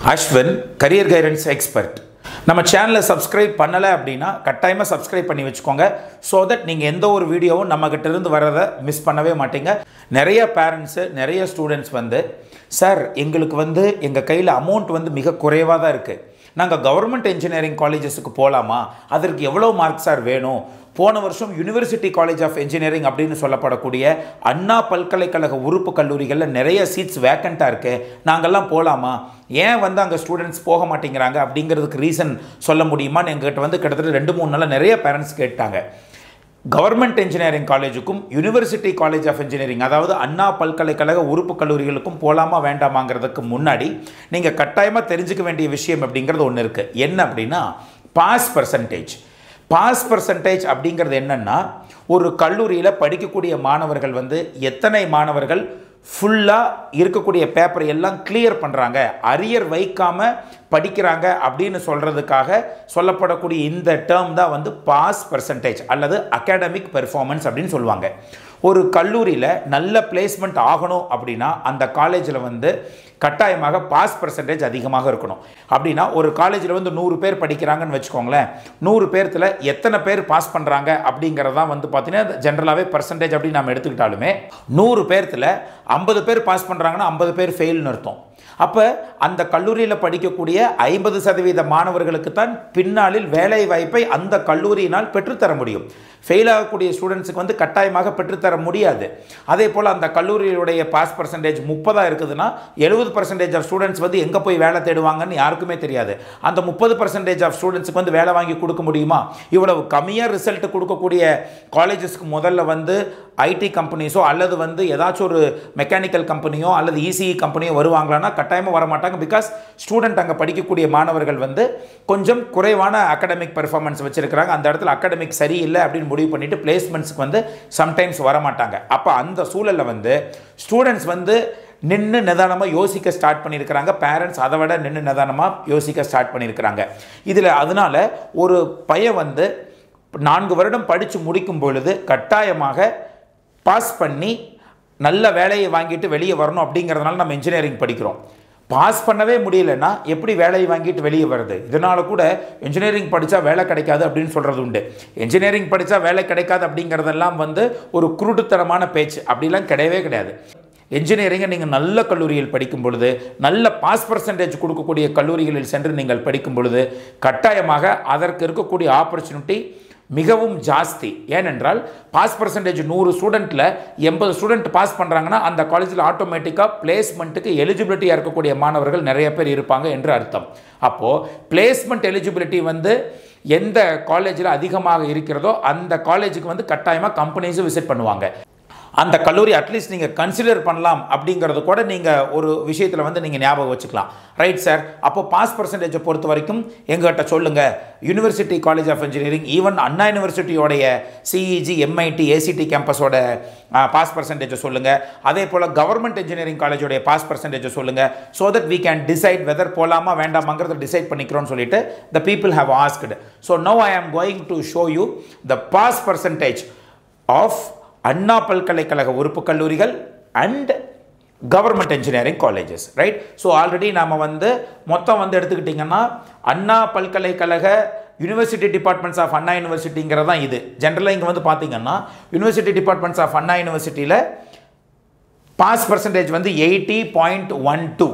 Ashwin career guidance expert நம்ம சேனலை subscribe பண்ணலை அப்படின்னா கட்டாயமாக சப்ஸ்கிரைப் பண்ணி வச்சுக்கோங்க ஸோ தட் நீங்கள் எந்த ஒரு வீடியோவும் நம்மக்கிட்ட இருந்து வர்றதை மிஸ் பண்ணவே மாட்டீங்க நிறைய பேரண்ட்ஸு நிறைய ஸ்டூடெண்ட்ஸ் வந்து சார் எங்களுக்கு வந்து எங்கள் கையில் அமௌண்ட் வந்து மிக குறைவாக தான் இருக்குது நாங்கள் கவர்மெண்ட் இன்ஜினியரிங் காலேஜஸுக்கு போகலாமா அதற்கு எவ்வளோ மார்க் சார் வேணும் போன வருஷம் யூனிவர்சிட்டி காலேஜ் ஆஃப் இன்ஜினியரிங் அப்படின்னு சொல்லப்படக்கூடிய அண்ணா பல்கலைக்கழக உறுப்பு கல்லூரிகளில் நிறைய சீட்ஸ் வேக்கண்ட்டாக இருக்குது நாங்கள்லாம் போகலாமா ஏன் வந்து அங்கே ஸ்டூடெண்ட்ஸ் போக மாட்டேங்கிறாங்க அப்படிங்கிறதுக்கு ரீசன் சொல்ல முடியுமான்னு எங்ககிட்ட வந்து கிட்டத்தட்ட ரெண்டு மூணு நாளில் நிறைய பேரண்ட்ஸ் கேட்டாங்க கவர்மெண்ட் இன்ஜினியரிங் காலேஜுக்கும் யூனிவர்சிட்டி காலேஜ் ஆஃப் இன்ஜினியரிங் அதாவது அண்ணா பல்கலைக்கழக உறுப்பு கல்லூரிகளுக்கும் போகலாமா வேண்டாமாங்கிறதுக்கு முன்னாடி நீங்கள் கட்டாயமாக தெரிஞ்சுக்க வேண்டிய விஷயம் அப்படிங்கிறது ஒன்று இருக்குது என்ன அப்படின்னா பாஸ் பர்சன்டேஜ் பாஸ் பர்சன்டேஜ் அப்படிங்கிறது என்னென்னா ஒரு கல்லூரியில் படிக்கக்கூடிய மாணவர்கள் வந்து எத்தனை மாணவர்கள் ஃபுல்லாக இருக்கக்கூடிய பேப்பரை எல்லாம் கிளியர் பண்ணுறாங்க அரியர் வைக்காமல் படிக்கிறாங்க அப்படின்னு சொல்கிறதுக்காக சொல்லப்படக்கூடிய இந்த டேர்ம் தான் வந்து பாஸ் பர்சன்டேஜ் அல்லது அகாடமிக் பெர்ஃபார்மன்ஸ் அப்படின்னு சொல்லுவாங்க ஒரு கல்லூரியில் நல்ல பிளேஸ்மெண்ட் ஆகணும் அப்படின்னா அந்த காலேஜில் வந்து கட்டாயமாக பாஸ் பர்சன்டேஜ் அதிகமாக இருக்கணும் அப்படின்னா ஒரு காலேஜில் வந்து நூறு பேர் படிக்கிறாங்கன்னு வச்சுக்கோங்களேன் நூறு பேர்த்தில் எத்தனை பேர் பாஸ் பண்ணுறாங்க அப்படிங்கிறதான் வந்து பார்த்தீங்கன்னா ஜென்ரலாகவே பர்சன்டேஜ் அப்படின்னு நம்ம எடுத்துக்கிட்டாலுமே நூறு பேர்த்தில் ஐம்பது பேர் பாஸ் பண்ணுறாங்கன்னா ஐம்பது பேர் ஃபெயில்னு அர்த்தம் அப்போ அந்த கல்லூரியில் படிக்கக்கூடிய ஐம்பது சதவீத மாணவர்களுக்கு தான் பின்னாளில் வேலை வாய்ப்பை அந்த கல்லூரியினால் பெற்றுத்தர முடியும் ஃபெயில் ஆகக்கூடிய ஸ்டூடெண்ட்ஸுக்கு வந்து கட்டாயமாக பெற்றுத்தர முடியாது அதே போல் அந்த கல்லூரியுடைய பாஸ் பர்சன்டேஜ் முப்பதாக இருக்குதுன்னா எழுபது பர்சன்டேஜ் ஆஃப் ஸ்டூடெண்ட்ஸ் வந்து எங்கே போய் வேலை தேடுவாங்கன்னு யாருக்குமே தெரியாது அந்த முப்பது பர்சன்டேஜ் ஆஃப் ஸ்டூடெண்ட்ஸுக்கு வந்து வேலை வாங்கி கொடுக்க முடியுமா இவ்வளவு கம்மியாக ரிசல்ட் கொடுக்கக்கூடிய காலேஜஸ்க்கு முதல்ல வந்து ஐடி கம்பெனிஸோ அல்லது வந்து ஏதாச்சும் ஒரு மெக்கானிக்கல் கம்பெனியோ அல்லது இசிஇ கம்பெனியோ வருவாங்களான்னா கட்டாயமாக வர மாட்டாங்க பிகாஸ் ஸ்டூடெண்ட் அங்கே படிக்கக்கூடிய மாணவர்கள் வந்து கொஞ்சம் குறைவான அகடமிக் பெர்ஃபார்மன்ஸ் வச்சுருக்கிறாங்க அந்த இடத்துல அகடமிக் சரியில்லை அப்படின்னு முடிவு பண்ணிவிட்டு பிளேஸ்மெண்ட்ஸ்க்கு வந்து சம்டைம்ஸ் வர மாட்டாங்க அப்போ அந்த சூழலில் வந்து ஸ்டூடெண்ட்ஸ் வந்து நின்று நிதானமாக யோசிக்க ஸ்டார்ட் பண்ணியிருக்கிறாங்க பேரண்ட்ஸ் அதை விட நின்று நிதானமாக யோசிக்க ஸ்டார்ட் பண்ணியிருக்கிறாங்க இதில் அதனால் ஒரு பையன் வந்து நான்கு வருடம் படித்து முடிக்கும் பொழுது கட்டாயமாக பாஸ் பண்ணி நல்ல வேலையை வாங்கிட்டு வெளியே வரணும் அப்படிங்கிறதுனால நம்ம இன்ஜினியரிங் படிக்கிறோம் பாஸ் பண்ணவே முடியலன்னா எப்படி வேலையை வாங்கிட்டு வெளியே வருது இதனால் கூட இன்ஜினியரிங் படித்தா வேலை கிடைக்காது அப்படின்னு சொல்கிறது உண்டு இன்ஜினியரிங் படித்தா வேலை கிடைக்காது அப்படிங்கிறதெல்லாம் வந்து ஒரு குருட்டுத்தனமான பேச்சு அப்படிலாம் கிடையவே கிடையாது என்ஜினியரிங்கை நீங்கள் நல்ல கல்லூரியில் படிக்கும் பொழுது நல்ல பாஸ் பர்சன்டேஜ் கொடுக்கக்கூடிய கல்லூரிகளில் சென்று நீங்கள் படிக்கும் பொழுது கட்டாயமாக அதற்கு இருக்கக்கூடிய ஆப்பர்ச்சுனிட்டி மிகவும் ஜாஸ்தி ஏனென்றால் பாஸ் பர்சன்டேஜ் நூறு ஸ்டூடெண்ட்டில் எண்பது ஸ்டூடெண்ட் பாஸ் பண்ணுறாங்கன்னா அந்த காலேஜில் ஆட்டோமேட்டிக்காக பிளேஸ்மெண்ட்டுக்கு எலிஜிபிலிட்டியாக இருக்கக்கூடிய மாணவர்கள் நிறைய பேர் இருப்பாங்க என்று அர்த்தம் அப்போது பிளேஸ்மெண்ட் எலிஜிபிலிட்டி வந்து எந்த காலேஜில் அதிகமாக இருக்கிறதோ அந்த காலேஜுக்கு வந்து கட்டாயமாக கம்பெனிஸும் விசிட் பண்ணுவாங்க அந்த கல்லூரி அட்லீஸ்ட் நீங்கள் கன்சிடர் பண்ணலாம் அப்படிங்கிறது கூட நீங்கள் ஒரு விஷயத்தில் வந்து நீங்கள் ஞாபகம் வச்சுக்கலாம் ரைட் சார் அப்போ பாஸ் பர்சன்டேஜை பொறுத்த வரைக்கும் எங்கள்கிட்ட சொல்லுங்கள் university college of engineering even Anna யூனிவர்சிட்டியோடைய சிஇஜி எம்ஐடி ஏசிடி கேம்பஸோட பாஸ் பர்சன்டேஜை சொல்லுங்கள் அதே போல் கவர்மெண்ட் இன்ஜினியரிங் காலேஜோடைய பாஸ் பர்சன்டேஜை சொல்லுங்கள் so that we can decide whether போகலாமா வேண்டாமாங்கிறத டிசைட் பண்ணிக்கிறோம்னு சொல்லிட்டு the people have asked so no I am going to show you the pass percentage of Anna பல்கலைக்கழக உறுப்பு கல்லூரிகள் and government engineering colleges right so already நாம் வந்து மொத்தம் வந்து எடுத்துக்கிட்டிங்கன்னா அண்ணா பல்கலைக்கழக யூனிவர்சிட்டி டிபார்ட்மெண்ட்ஸ் ஆஃப் அண்ணா யூனிவர்சிட்டிங்கிறது தான் இது ஜென்ரலாக இங்கே வந்து பார்த்தீங்கன்னா யூனிவர்சிட்டி டிபார்ட்மெண்ட்ஸ் ஆஃப் அண்ணா யூனிவர்சிட்டியில் பாஸ் பர்சன்டேஜ் வந்து eighty point one two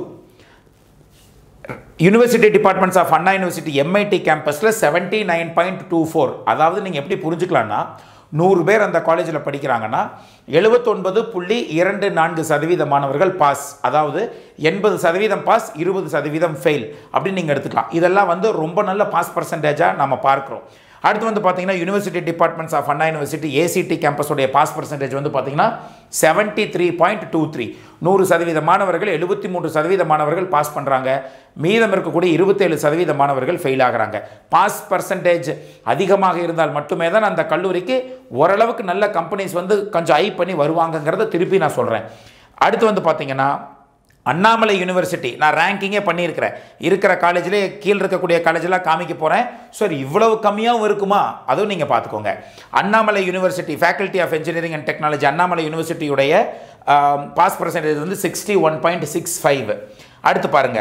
university departments of Anna university MIT கேம்பஸில் seventy nine point two four அதாவது நீங்கள் எப்படி புரிஞ்சுக்கலாம்னா நூறு பேர் அந்த காலேஜில் படிக்கிறாங்கன்னா எழுபத்தொன்பது புள்ளி இரண்டு நான்கு சதவீத மாணவர்கள் பாஸ் அதாவது எண்பது சதவீதம் பாஸ் இருபது சதவீதம் ஃபெயில் அப்படின்னு நீங்கள் எடுத்துக்கலாம் இதெல்லாம் வந்து ரொம்ப நல்ல பாஸ் பர்சன்டேஜாக நம்ம பார்க்குறோம் அடுத்து வந்து பார்த்தீங்கன்னா university departments of Anna university ACT கேம்பஸோடைய பாஸ் பர்சன்டேஜ் வந்து பார்த்தீங்கன்னா seventy three point two three நூறு சதவீத மாணவர்கள் எழுபத்தி மூன்று சதவீத மாணவர்கள் பாஸ் பண்ணுறாங்க மீதம் இருக்கக்கூடிய இருபத்தேழு சதவீத மாணவர்கள் ஃபெயில் ஆகிறாங்க பாஸ் பர்சன்டேஜ் அதிகமாக இருந்தால் மட்டுமே தான் அந்த கல்லூரிக்கு ஓரளவுக்கு நல்ல கம்பெனிஸ் வந்து கொஞ்சம் ஐ பண்ணி வருவாங்கங்கிறத திருப்பி நான் சொல்கிறேன் அடுத்து வந்து பார்த்தீங்கன்னா அண்ணாமலை யூனிவர்சிட்டி நான் ரேங்கிங்கே பண்ணியிருக்கிறேன் இருக்கிற காலேஜில் கீழே இருக்கக்கூடிய காலேஜெலாம் காமிக்க போகிறேன் சார் இவ்வளவு கம்மியாகவும் இருக்குமா அதுவும் நீங்கள் பார்த்துக்கோங்க Annamalai university faculty of engineering and technology Annamalai யூனிவர்சிட்டியுடைய பாஸ் பர்சன்டேஜ் வந்து sixty one point six five அடுத்து பாருங்கள்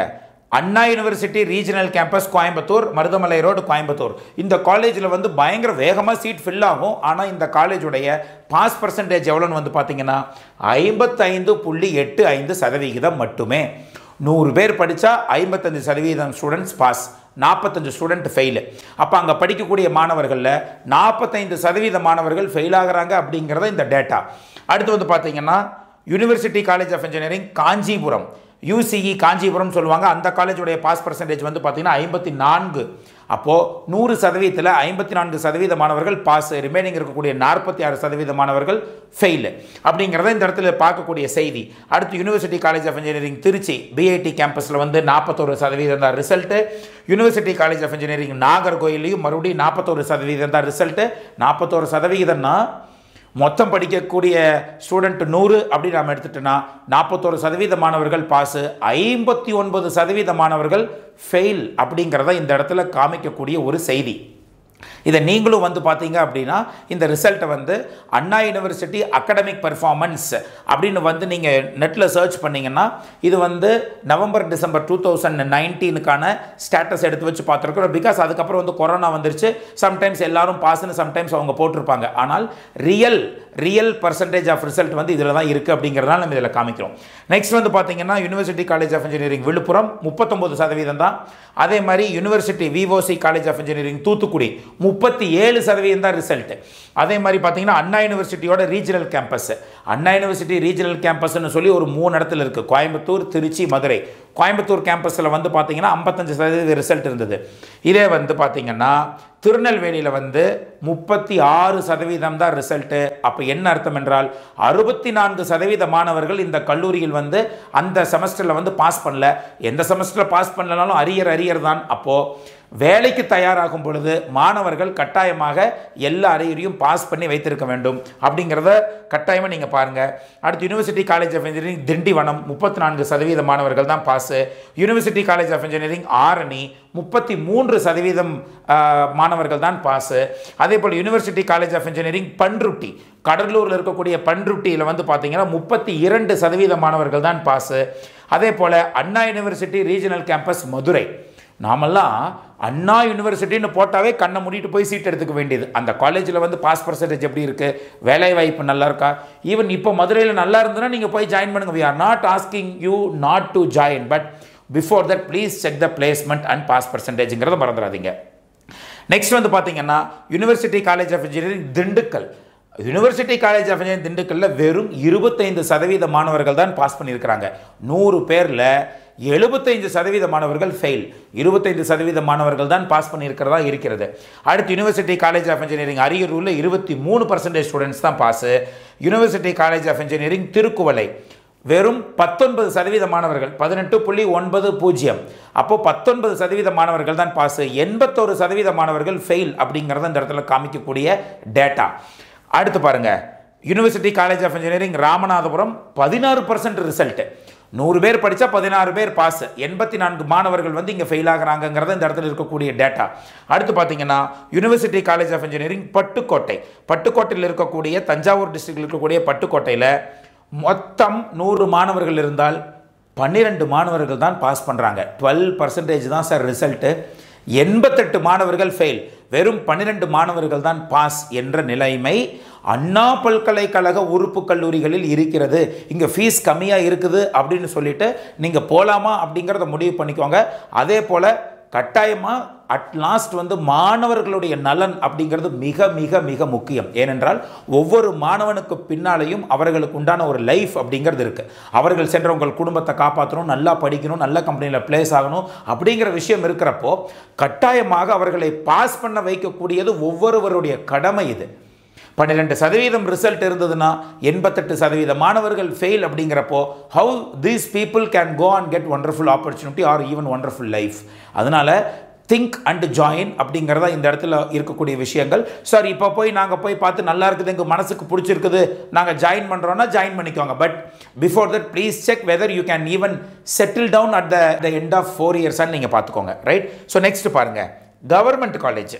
Anna university regional campus Coimbatore Marudhamalai road Coimbatore இந்த காலேஜில் வந்து பயங்கர வேகமாக சீட் ஃபில் ஆகும் ஆனால் இந்த காலேஜுடைய பாஸ் பர்சன்டேஜ் எவ்வளோன்னு வந்து பார்த்தீங்கன்னா ஐம்பத்தைந்து புள்ளி எட்டு ஐந்து சதவிகிதம் மட்டுமே நூறு பேர் படித்தா ஐம்பத்தஞ்சு சதவீதம் ஸ்டூடெண்ட்ஸ் பாஸ் நாற்பத்தஞ்சு ஸ்டூடெண்ட் ஃபெயிலு அப்போ அங்கே படிக்கக்கூடிய மாணவர்களில் நாற்பத்தைந்து சதவீத மாணவர்கள் ஃபெயில் ஆகுறாங்க அப்படிங்கிறத இந்த டேட்டா அடுத்து வந்து பார்த்தீங்கன்னா university college of engineering Kanchipuram UCE Kanchipuram சொல்லுவாங்க அந்த காலேஜுடைய பாஸ் பர்சன்டேஜ் வந்து பார்த்தீங்கன்னா ஐம்பத்தி நான்கு அப்போது நூறு சதவீதத்தில் ஐம்பத்தி நான்கு சதவீத மாணவர்கள் பாஸ் ரிமைனிங் இருக்கக்கூடிய நாற்பத்தி ஆறு சதவீத மாணவர்கள் ஃபெயில் அப்படிங்கிறத இந்த இடத்துல பார்க்கக்கூடிய செய்தி அடுத்து university college of engineering Trichy BIT கேம்பஸில் வந்து நாற்பத்தோரு சதவீதம் தான் result university college of engineering நாகர்கோயிலையும் மறுபடியும் நாற்பத்தோரு சதவீதம் தான் ரிசல்ட்டு நாற்பத்தோரு சதவிகிதம்னா மொத்தம் படிக்கக்கூடிய ஸ்டூடெண்ட் நூறு அப்படி நாம் எடுத்துட்டோன்னா நாற்பத்தோரு சதவீத மாணவர்கள் பாஸு ஐம்பத்தி ஒன்பது சதவீத மாணவர்கள் ஃபெயில் அப்படிங்கிறத இந்த இடத்துல காமிக்கக்கூடிய ஒரு செய்தி இதை நீங்களும் வந்து பார்த்தீங்க அப்படின்னா இந்த ரிசல்ட்டை வந்து அண்ணா யூனிவர்சிட்டி அகடமிக் பெர்ஃபார்மன்ஸ் அப்படின்னு வந்து நீங்கள் நெட்டில் சர்ச் பண்ணிங்கன்னா இது வந்து நவம்பர் டிசம்பர் டூ தௌசண்ட் நைன்டீனுக்கான ஸ்டேட்டஸ் எடுத்து வச்சு பார்த்துருக்குறோம் பிகாஸ் அதுக்கப்புறம் வந்து கொரோனா வந்துருச்சு சம்டைம்ஸ் எல்லாரும் பாஸ்னு சம்டைம்ஸ் அவங்க போட்டிருப்பாங்க ஆனால் real real percentage of result வந்து இதில் தான் இருக்குது அப்படிங்கிறதால நம்ம இதில் காமிக்கிறோம் நெக்ஸ்ட் வந்து பார்த்தீங்கன்னா university college of engineering Villupuram முப்பத்தொம்பது சதவீதம் தான் அதே மாதிரி university VOC college of engineering Thoothukudi முப்பத்தி ஏழு சதவீதம் தான் ரிசல்ட் அதே மாதிரி பார்த்தீங்கன்னா அண்ணா யூனிவர்சிட்டியோட regional campus Anna university regional கேம்பஸ்னு சொல்லி ஒரு மூணு இடத்துல இருக்குது கோயம்புத்தூர் திருச்சி மதுரை கோயம்புத்தூர் கேம்பஸில் வந்து பார்த்தீங்கன்னா ஐம்பத்தஞ்சு சதவீத ரிசல்ட் இருந்தது இதே வந்து பார்த்தீங்கன்னா திருநெல்வேலியில் வந்து முப்பத்தி ஆறு சதவீதம் தான் ரிசல்ட்டு அப்போ என்ன அர்த்தம் என்றால் அறுபத்தி நான்கு சதவீத மாணவர்கள் இந்த கல்லூரியில் வந்து அந்த செமஸ்டரில் வந்து பாஸ் பண்ணல எந்த செமஸ்டரில் பாஸ் பண்ணலனாலும் அரியர் அரியர் தான் அப்போது வேலைக்கு தயாராகும் பொழுது மாணவர்கள் கட்டாயமாக எல்லா அரியரையும் பாஸ் பண்ணி வைத்திருக்க வேண்டும் அப்படிங்கிறத கட்டாயமாக நீங்கள் பாருங்கள் அடுத்து university college of engineering Tindivanam முப்பத்தி நான்கு சதவீத மாணவர்கள் தான் pass university college of engineering Arani முப்பத்தி மூன்று சதவீதம் மாணவர்கள் தான் பாஸு அதே போல் university college of engineering Panruti கடலூரில் இருக்கக்கூடிய பன்ருட்டியில் வந்து பார்த்தீங்கன்னா முப்பத்தி இரண்டு சதவீத மாணவர்கள் தான் பாஸு அதே போல் Anna university regional campus Madurai நாமெல்லாம் அண்ணா யூனிவர்சிட்டின்னு போட்டாவே கண்ணை மூடிட்டு போய் சீட் எடுத்துக்க வேண்டியது அந்த காலேஜில் வந்து பாஸ் பர்சன்டேஜ் எப்படி இருக்குது வேலை வாய்ப்பு நல்லா இருக்கா ஈவன் இப்போ மதுரையில் நல்லா இருந்ததுன்னா நீங்கள் போய் ஜாயின் பண்ணுங்க we are not asking you not to join but before that please check the placement and pass பர்சன்டேஜுங்கிறத மறந்துடாதீங்க நெக்ஸ்ட் வந்து பார்த்தீங்கன்னா university college of engineering Dindigul university college of engineering திண்டுக்கல்லில் வெறும் இருபத்தைந்து சதவீத மாணவர்கள் தான் பாஸ் பண்ணியிருக்கிறாங்க நூறு பேரில் எழுபத்தைந்து சதவீத மாணவர்கள் ஃபெயில் இருபத்தைந்து சதவீத மாணவர்கள் தான் பாஸ் பண்ணியிருக்கிறதா இருக்கிறது அடுத்து யூனிவர்சிட்டி காலேஜ் ஆஃப் இன்ஜினியரிங் அரியலூரில் இருபத்தி மூணு பர்சன்டேஜ் ஸ்டூடெண்ட்ஸ் தான் pass university college of engineering Thirukkuvalai வெறும் பத்தொன்பது சதவீத மாணவர்கள் பதினெட்டு புள்ளி ஒன்பது பூஜ்ஜியம் அப்போ பத்தொன்பது சதவீத மாணவர்கள் தான் பாஸ் எண்பத்தோரு சதவீத மாணவர்கள் ஃபெயில் அப்படிங்கிறத இந்த இடத்துல காமிக்கக்கூடிய டேட்டா அடுத்து பாருங்க university college of engineering Ramanathapuram பதினாறு பர்சன்ட் ரிசல்ட் நூறு பேர் படித்தா பதினாறு பேர் பாஸ் எண்பத்தி நான்கு மாணவர்கள் வந்து இங்கே ஃபெயில் ஆகிறாங்கிறத இந்த இடத்துல இருக்கக்கூடிய டேட்டா அடுத்து பார்த்தீங்கன்னா university college of engineering Pattukkottai பட்டுக்கோட்டையில் இருக்கக்கூடிய தஞ்சாவூர் டிஸ்ட்ரிக்டில் இருக்கக்கூடிய பட்டுக்கோட்டையில் மொத்தம் நூறு மாணவர்கள் இருந்தால் பன்னிரெண்டு மாணவர்கள் தான் பாஸ் பண்ணுறாங்க டுவெல் பர்சன்டேஜ் தான் சார் ரிசல்ட்டு எண்பத்தெட்டு மாணவர்கள் ஃபெயில் வெறும் பன்னிரெண்டு மாணவர்கள் தான் பாஸ் என்ற நிலைமை அண்ணா பல்கலைக்கழக உறுப்பு கல்லூரிகளில் இருக்கிறது இங்கே ஃபீஸ் கம்மியாக இருக்குது அப்படின்னு சொல்லிட்டு நீங்கள் போகலாமா அப்படிங்கிறத முடிவு பண்ணிக்கோங்க அதே போல் கட்டாயமாக அட் லாஸ்ட் வந்து மாணவர்களுடைய நலன் அப்படிங்கிறது மிக மிக மிக முக்கியம் ஏனென்றால் ஒவ்வொரு மாணவனுக்கு பின்னாலேயும் அவர்களுக்கு உண்டான ஒரு லைஃப் அப்படிங்கிறது இருக்குது அவர்கள் சென்ற உங்கள் குடும்பத்தை காப்பாற்றணும் நல்லா படிக்கணும் நல்ல கம்பெனியில் பிளேஸ் ஆகணும் அப்படிங்கிற விஷயம் இருக்கிறப்போ கட்டாயமாக அவர்களை பாஸ் பண்ண வைக்கக்கூடியது ஒவ்வொருவருடைய கடமை இது பன்னிரெண்டு சதவீதம் ரிசல்ட் இருந்ததுன்னா எண்பத்தெட்டு சதவீத மாணவர்கள் ஃபெயில் அப்படிங்கிறப்போ how these people can go and get wonderful opportunity or even wonderful life அதனால் திங்க் அண்ட் ஜாயின் அப்படிங்கிறதா இந்த இடத்துல இருக்கக்கூடிய விஷயங்கள் சார் இப்போ போய் நாங்கள் போய் பார்த்து நல்லா இருக்குது எங்கள் மனசுக்கு பிடிச்சிருக்குது நாங்கள் ஜாயின் பண்ணுறோன்னா ஜாயின் பண்ணிக்கோங்க but before that please check whether you can even settle down at the the end of four இயர்ஸான்னு நீங்கள் பார்த்துக்கோங்க ரைட் ஸோ நெக்ஸ்ட் பாருங்கள் கவர்மெண்ட் காலேஜ்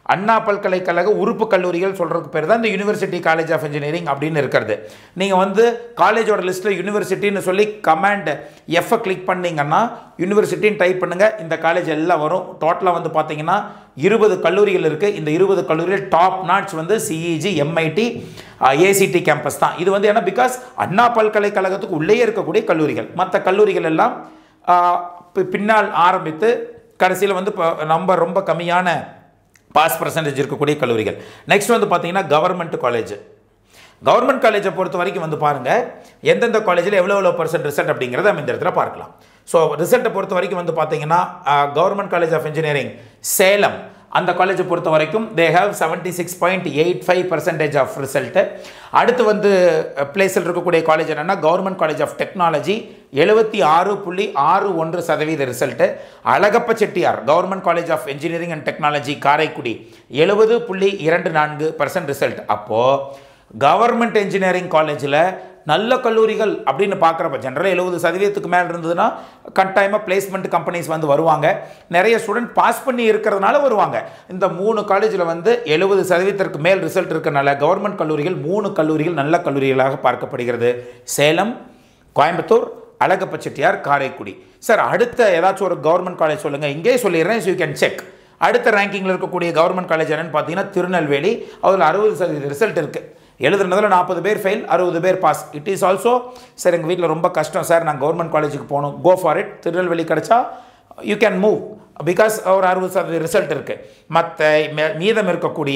அண்ணா பல்கலைக்கழக உறுப்பு கல்லூரிகள் சொல்கிறதுக்கு பேர் தான் இந்த யூனிவர்சிட்டி காலேஜ் ஆஃப் இன்ஜினியரிங் அப்படின்னு இருக்கிறது நீங்கள் வந்து காலேஜோட லிஸ்ட்டில் யூனிவர்சிட்டின்னு சொல்லி கமாண்ட் எஃப்ஐ கிளிக் பண்ணீங்கன்னா யூனிவர்சிட்டின்னு டைப் பண்ணுங்கள் இந்த காலேஜ் எல்லாம் வரும் டோட்டலாக வந்து பார்த்தீங்கன்னா இருபது கல்லூரிகள் இருக்குது இந்த இருபது கல்லூரிகள் டாப் நாட்ஸ் வந்து சிஇஜி எம்ஐடி ஏசிடி கேம்பஸ் தான் இது வந்து ஏன்னா பிகாஸ் அண்ணா பல்கலைக்கழகத்துக்கு உள்ளே இருக்கக்கூடிய கல்லூரிகள் மற்ற கல்லூரிகள் எல்லாம் ஆஹ், பி- பின்னால் ஆரம்பித்து கடைசியில் வந்து இப்போ ரொம்ப ரொம்ப கம்மியான பாஸ் பர்சன்டேஜ் இருக்கக்கூடிய கல்லூரிகள் நெக்ஸ்ட் வந்து பார்த்தீங்கன்னா கவர்மெண்ட் காலேஜ் கவர்மெண்ட் காலேஜை பொறுத்த வரைக்கும் வந்து பாருங்கள் எந்தெந்த காலேஜில் எவ்வளோ எவ்வளோ பர்சன்ட் ரிசல்ட் அப்படிங்கிறத நம்ம இந்த இடத்துல பார்க்கலாம் ஸோ ரிசல்ட்டை பொறுத்த வரைக்கும் வந்து பார்த்தீங்கன்னா government college of engineering Salem அந்த காலேஜை பொறுத்த வரைக்கும் they have seventy six point eight five percentage of result அடுத்து வந்து பிளேஸில் இருக்கக்கூடிய காலேஜ் என்னென்னா கவர்மெண்ட் காலேஜ் ஆஃப் டெக்னாலஜி எழுபத்தி ஆறு புள்ளி ஆறு ஒன்று சதவீத result Alagappa Chettiar government college of engineering and technology Karaikudi எழுபது புள்ளி இரண்டு நான்கு பர்சன்ட் ரிசல்ட் அப்போது கவர்மெண்ட் இன்ஜினியரிங் காலேஜில் நல்ல கல்லூரிகள் அப்படின்னு பார்க்குறப்ப ஜென்ரலாக எழுபது சதவீதத்துக்கு மேலே இருந்ததுன்னா கட்டாயமாக பிளேஸ்மெண்ட் கம்பெனிஸ் வந்து வருவாங்க நிறைய ஸ்டூடெண்ட் பாஸ் பண்ணி இருக்கிறதுனால வருவாங்க இந்த மூணு காலேஜில் வந்து எழுபது சதவீதத்திற்கு மேல் ரிசல்ட் இருக்கனால கவர்மெண்ட் கல்லூரிகள் மூணு கல்லூரிகள் நல்ல கல்லூரிகளாக பார்க்கப்படுகிறது சேலம் கோயம்புத்தூர் அழகப்ப செட்டியார் காரைக்குடி சார் அடுத்த ஏதாச்சும் ஒரு கவர்மெண்ட் காலேஜ் சொல்லுங்கள் இங்கேயே சொல்லிடுறேன் யூ கேன் செக் அடுத்த ரேங்கிங்கில் இருக்கக்கூடிய கவர்மெண்ட் காலேஜ் என்னன்னு பார்த்தீங்கன்னா திருநெல்வேலி அதில் அறுபது சதவீத ரிசல்ட் இருக்குது எழுதுனதில் நாற்பது பேர் ஃபெயில் அறுபது பேர் pass it is also sir எங்கள் வீட்டில் ரொம்ப கஷ்டம் சார் நான் கவர்மெண்ட் காலேஜுக்கு போகணும் கோ ஃபார் இட் திருநெல்வேலி கிடச்சா யூ கேன் மூவ் பிகாஸ் ஒரு அறுபது சதவீத ரிசல்ட் இருக்குது மற்ற மீதம் இருக்கக்கூடிய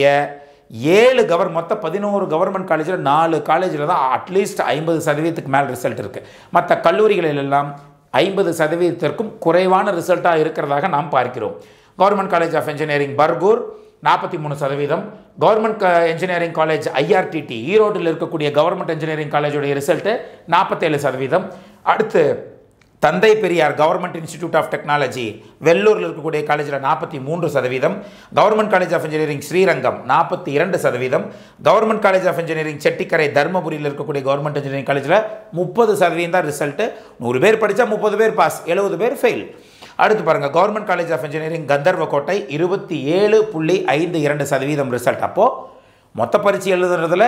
ஏழு கவர் மொத்தம் பதினோரு கவர்மெண்ட் காலேஜில் நாலு காலேஜில் தான் அட்லீஸ்ட் ஐம்பது சதவீதத்துக்கு மேல் ரிசல்ட் இருக்குது மற்ற கல்லூரிகளில் எல்லாம் ஐம்பது சதவீதத்திற்கும் குறைவான ரிசல்ட்டாக இருக்கிறதாக நாம் பார்க்கிறோம் government college of engineering Bargur நாற்பத்தி மூணு சதவீதம் கவர்மெண்ட் இன்ஜினியரிங் காலேஜ் ஐஆர்டிடி ஈரோட்டில் இருக்கக்கூடிய கவர்மெண்ட் இன்ஜினியரிங் காலேஜுடைய ரிசல்ட்டு நாற்பத்தேழு சதவீதம் அடுத்து Thanthai Periyar government institute of technology வெள்ளூரில் இருக்கக்கூடிய காலேஜில் நாற்பத்தி மூன்று சதவீதம் government college of engineering Srirangam நாற்பத்தி இரண்டு சதவீதம் government college of engineering Chettikarai தருமபுரியில் இருக்கக்கூடிய கவர்மெண்ட் இன்ஜினியரிங் காலேஜில் முப்பது சதவீதம் தான் ரிசல்ட்டு நூறு பேர் படித்தா முப்பது பேர் பாஸ் எழுபது பேர் ஃபெயில் அடுத்து பாருங்கள் government college of engineering Gandarvakottai இருபத்தி ஏழு புள்ளி ஐந்து இரண்டு சதவீதம் ரிசல்ட் அப்போது மொத்த பரீட்சை எழுதுறதுல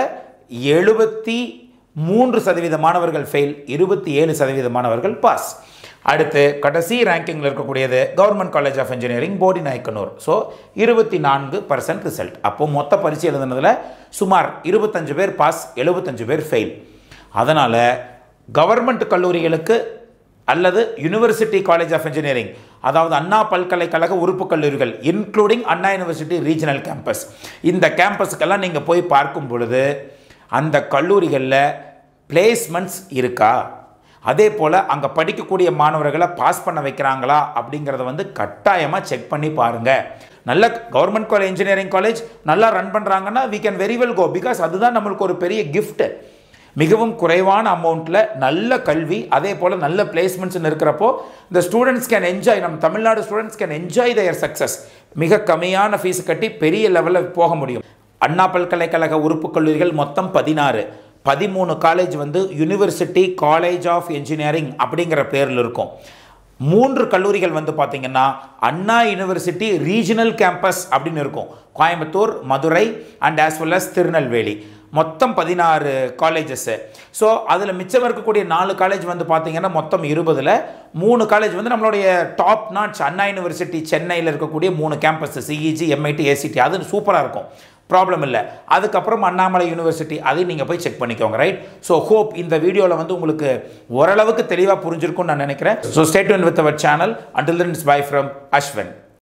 எழுபத்தி மூன்று சதவீத மாணவர்கள் ஃபெயில் இருபத்தி ஏழு சதவீத மாணவர்கள் பாஸ் அடுத்து கடைசி ரேங்கிங்கில் இருக்கக்கூடியது government college of engineering Bodinayakanur so இருபத்தி நான்கு பர்சன்ட் ரிசல்ட் அப்போது மொத்த பரீட்சை எழுதுனதில் சுமார் இருபத்தஞ்சு பேர் பாஸ் எழுபத்தஞ்சு பேர் ஃபெயில் அதனால் கவர்மெண்ட் கல்லூரிகளுக்கு அல்லது யுனிவர்சிட்டி காலேஜ் ஆஃப் இன்ஜினியரிங் அதாவது அண்ணா பல்கலைக்கழக உறுப்பு கல்லூரிகள் including Anna university regional campus இந்த கேம்பஸுக்கெல்லாம் நீங்கள் போய் பார்க்கும் பொழுது அந்த கல்லூரிகளில் பிளேஸ்மெண்ட்ஸ் இருக்கா அதே போல் அங்கே படிக்கக்கூடிய மாணவர்களை பாஸ் பண்ண வைக்கிறாங்களா அப்படிங்கிறத வந்து கட்டாயமாக செக் பண்ணி பாருங்கள் நல்ல கவர்மெண்ட் காலேஜ் இன்ஜினியரிங் காலேஜ் நல்லா ரன் பண்ணுறாங்கன்னா we can very well go because அதுதான் நம்மளுக்கு ஒரு பெரிய gift மிகவும் குறைவான அமௌண்ட்டில் நல்ல கல்வி அதே போல் நல்ல பிளேஸ்மெண்ட்ஸ்னு இருக்கிறப்போ இந்த ஸ்டூடெண்ட்ஸ் கேன் என்ஜாய் நம்ம Tamil Nadu students can enjoy their success மிக கம்மியான ஃபீஸ் கட்டி பெரிய லெவலில் போக முடியும் அண்ணா பல்கலைக்கழக உறுப்பு கல்லூரிகள் மொத்தம் பதினாறு பதிமூணு காலேஜ் வந்து யுனிவர்சிட்டி காலேஜ் ஆஃப் இன்ஜினியரிங் அப்படிங்கிற பேரில் இருக்கும் மூன்று கல்லூரிகள் வந்து பார்த்தீங்கன்னா அண்ணா யூனிவர்சிட்டி ரீஜனல் கேம்பஸ் அப்படின்னு இருக்கும் Coimbatore Madurai and as well as Tirunelveli மொத்தம் பதினாறு காலேஜஸ்ஸு ஸோ அதில் மிச்சம் இருக்கக்கூடிய நாலு காலேஜ் வந்து பார்த்தீங்கன்னா மொத்தம் இருபதில் மூணு காலேஜ் வந்து நம்மளுடைய டாப் நாட்ச் அண்ணா யூனிவர்சிட்டி சென்னையில் இருக்கக்கூடிய மூணு கேம்பஸ் சிஇஜி எம்ஐடி ஏசிடி அது சூப்பராக இருக்கும் ப்ராப்ளம் இல்லை அதுக்கப்புறம் அண்ணாமலை யூனிவர்சிட்டி அதையும் நீங்கள் போய் செக் பண்ணிக்கோங்க ரைட் ஸோ ஹோப் இந்த வீடியோவில் வந்து உங்களுக்கு ஓரளவுக்கு தெளிவாக புரிஞ்சிருக்கும்னு நான் நினைக்கிறேன் so stay with our channel until then is bye from அஸ்வன்